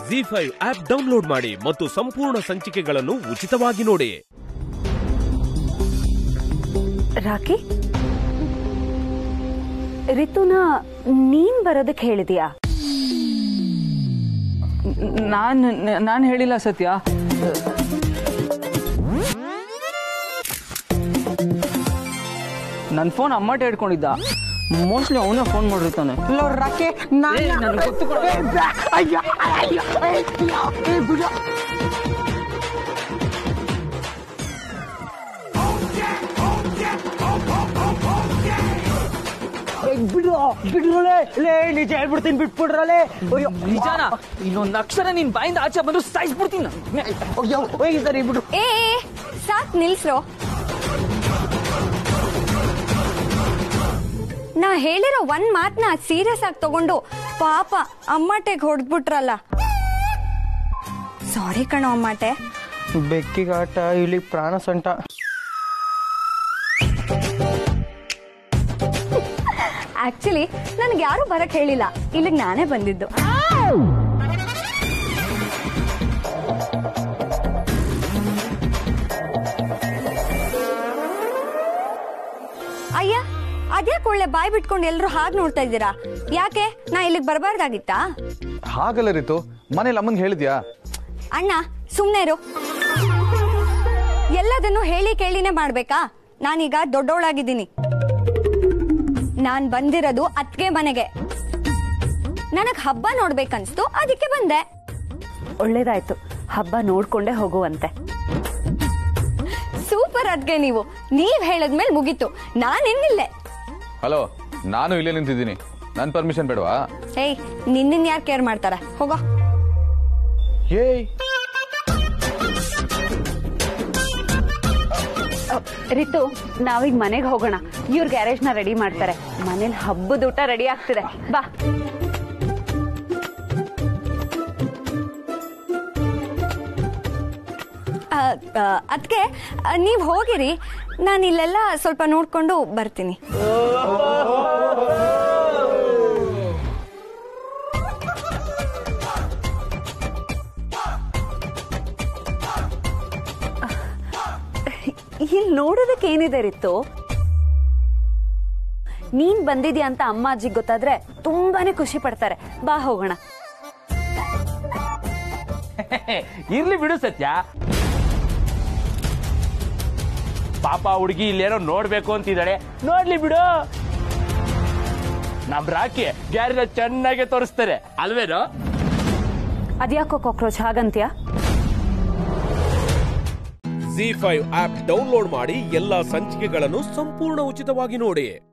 G five app download ಮಾಡಿ ಮತ್ತು ಸಂಪೂರ್ಣ ಸಂಚಿಕೆಗಳನ್ನು ಉಚಿತವಾಗಿ ನೋಡಿ ರಾಕಿ ರಿತುನ ನೀನ್ ಬರೋದಕ್ಕೆ ಹೇಳಿದ್ಯಾ ನಾನು ನಾನು ಹೇಳಿಲ್ಲ ಸತ್ಯ ನನ್ನ ಫೋನ್ ಅಮ್ಮಟ ಹಿಡ್ಕೊಂಡಿದ್ದ ಮೋಸ್ಟ್ಲಿ ಅವನೇ ಫೋನ್ ಮಾಡಿರ್ತಾನೆ ರಾಕೆ ಏ, ನನ್ಗ್ ಗೊತ್ತು ಕೂಡ. ಬಿಡು ಬಿಡ್ರಲೆ ಲೇ ನಿಜ ಹೇಳ್ಬಿಡ್ತೀನಿ ಬಿಟ್ಬಿಡ್ರಲೆ ಅಯ್ಯೋ ನಿಜಾನ ಇನ್ನೊಂದು ಅಕ್ಷರ ನಿನ್ ಬಾಯಿಂದ ಆಚೆ ಬಂದು ಸಾಯಿಸ್ಬಿಡ್ತೀನಿ ನಾನು. ಅಯ್ಯೋ ಹೋಗಿ ಸರಿ ಬಿಡು ಏ ಏ, ಸಾಕ್ ನಿಲ್ಸ್ರೋ ನಾ ಹೇಳಿರೋ ಒಂದ್ ಮಾತ್ನ ಸೀರಿಯಸ್ ಆಗಿ ತಗೊಂಡು ಪಾಪ ಅಮ್ಮಟೆಗೆ ಹೊಡೆದ್ಬಿಟ್ರಲ್ಲ ಸಾರಿ ಕಣೋ ಅಮ್ಮಟೆ ಬೆಕ್ಕಿಗಾಟ ಇಲ್ಲಿ ಪ್ರಾಣ ಸಂಟ ಆಕ್ಚುಲಿ ನನ್ಗೆ ಯಾರು ಬರಕ್ ಹೇಳಿಲ್ಲ ಇಲ್ಲಿಗೆ ನಾನೇ ಬಂದಿದ್ದು ಅಯ್ಯ ಅದ್ಯಾಕೆ ಒಳ್ಳೆ ಬಾಯ್ ಬಿಟ್ಕೊಂಡು ಎಲ್ರು ಹಾಗೆ ನೋಡ್ತಾ ಇದ್ದೀರಾ ಯಾಕೆ ನಾ ಇಲ್ಲಿಗೆ ಬರಬಾರ್ದಾಗಿತ್ತಾ ಹಾಗಲ್ಲ ರೀತು ಮನೇಲಿ ಅಮ್ಮಂಗೆ ಹೇಳಿದ್ಯಾ ಅಣ್ಣ ಸುಮ್ನೆ ಇರು ಎಲ್ಲದನ್ನು ಹೇಳಿ ಕೇಳಿನೇ ಮಾಡ್ಬೇಕಾ ನಾನೀಗ ದೊಡ್ಡವಳಾಗಿದ್ದೀನಿ ನಾನ್ ಬಂದಿರೋದು ಅತ್ಗೆ ಮನೆಗೆ ನನಗ್ ಹಬ್ಬ ನೋಡ್ಬೇಕನ್ಸ್ತು ಅದಕ್ಕೆ ಬಂದೆ ಒಳ್ಳೇದಾಯ್ತು ಹಬ್ಬ ನೋಡ್ಕೊಂಡೇ ಹೋಗುವಂತೆ ಸೂಪರ್ ಅದ್ಗೆ ನೀವು ನೀವ್ ಹೇಳದ್ಮೇಲೆ ಮುಗೀತು ನಾನ್ ಇನ್ನಿಲ್ಲೆ ಹಲೋ ನಾನು ಇಲ್ಲೇ ನಿಂತಿದ್ದೀನಿ ನನ್ನ ಪರ್ಮಿಷನ್ ಬೇಡವಾ ಏಯ್ ನಿನ್ನ ಯಾರು ಕೇರ್ ಮಾಡ್ತಾರ ಹೋಗೋ ಏಯ್ ರಿತು ನಾವೀಗ ಮನೆಗೆ ಹೋಗೋಣ ಇವ್ರ ಗ್ಯಾರೇಜ್ ನ ರೆಡಿ ಮಾಡ್ತಾರೆ ಮನೇಲಿ ಹಬ್ಬದ ಊಟ ರೆಡಿ ಆಗ್ತಿದೆ ಬಾ ಅದಕ್ಕೆ ನೀವು ಹೋಗಿರಿ ನಾನು ಇಲ್ಲೆಲ್ಲ ಸ್ವಲ್ಪ ನೋಡ್ಕೊಂಡು ಬರ್ತೀನಿ ಇಲ್ಲಿ ನೋಡೋದಕ್ಕೆ ಏನಿದೆ ರಿತ್ತು ನೀನ್ ಬಂದಿದ್ಯಾ ಅಂತ ಅಮ್ಮ ಅಜ್ಜಿಗೆ ಗೊತ್ತಾದ್ರೆ ತುಂಬಾನೇ ಖುಷಿ ಪಡ್ತಾರೆ ಬಾ ಹೋಗೋಣ ಇರ್ಲಿ ಬಿಡು ಸತ್ಯ ಪಾಪ ಹುಡುಗಿ ಇಲ್ಲೇನೋ ನೋಡ್ಬೇಕು ಅಂತಿದ್ದಾಳೆ ನೋಡ್ಲಿ ಬಿಡು ನಮ್ ರಾಕಿ ಗ್ಯಾರೇಜ್ ಚೆನ್ನಾಗಿ ತೋರಿಸ್ತಾರೆ ಅಲ್ವೇನೋ ಅದ್ಯಾಕೋ ಕಾಕ್ರೋಚ್ ಹಾಗಂತ್ಯಾ ಜಿ ಫೈವ್ ಆಪ್ ಡೌನ್ಲೋಡ್ ಮಾಡಿ ಎಲ್ಲಾ ಸಂಚಿಕೆಗಳನ್ನು ಸಂಪೂರ್ಣ ಉಚಿತವಾಗಿ ನೋಡಿ